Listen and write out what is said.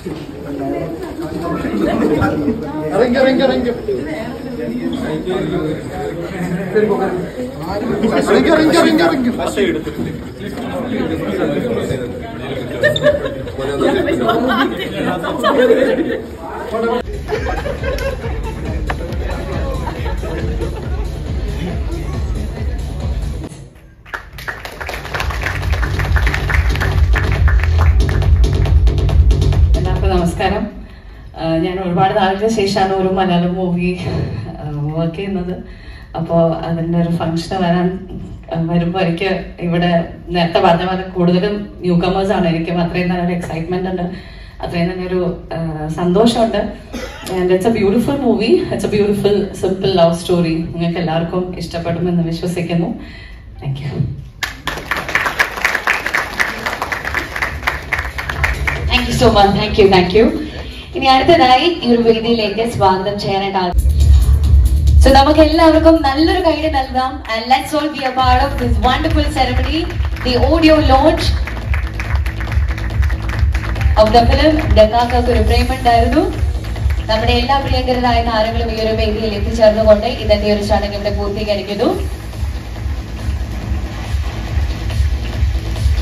ഇറങ്ങി ഇറങ്ങി ഇറങ്ങി ഇറങ്ങി ഇറങ്ങി ഇറങ്ങി ഇറങ്ങി എല്ലാവർക്കും നമസ്കാരം ആ, ഞാൻ ഒരുപാട് നാളിന് ശേഷമാണ് ഒരു മലയാളം മൂവി വർക്ക് ചെയ്യുന്നത് അപ്പോൾ അതിൻ്റെ ഒരു ഫംഗ്ഷൻ വരാൻ ആ, വരുമ്പോൾ എനിക്ക് ഇവിടെ നേരത്തെ പറഞ്ഞ പോലെ കൂടുതലും ന്യൂ കമേഴ്സ് ആണ് എനിക്ക് അത്രയും നല്ലൊരു എക്സൈറ്റ്മെന്റ് ഉണ്ട് അത്രയും തന്നെ ഒരു ആ, സന്തോഷമുണ്ട് and it's a beautiful movie it's a beautiful simple love story നിങ്ങൾക്ക് എല്ലാവർക്കും ഇഷ്ടപ്പെടുമെന്ന് വിശ്വസിക്കുന്നു thank you thank you so much thank you thank you ഇനി അടുത്തതായി ഈ ഒരു വേദിയിലേക്ക് സ്വാഗതം ചെയ്യാനായിട്ട് ആഗ്ര- സോ നമുക്ക് എല്ലാവർക്കും നല്ലൊരു കൈഡ് നൽകാം and let's all be a part of this wonderful ceremony the audio launch of the film ഡക്കാക്ക് ഒരു പ്രേമുണ്ടായിരുന്നു നമ്മുടെ എല്ലാ പ്രിയങ്കരായ താരങ്ങളും ഈ ഒരു വേദിയിൽ എത്തിച്ചേർന്നുകൊണ്ട് ഇന്നത്തെ ഒരു ചടങ്ങ് ഇവിടെ പൂർത്തീകരിക്കുന്നു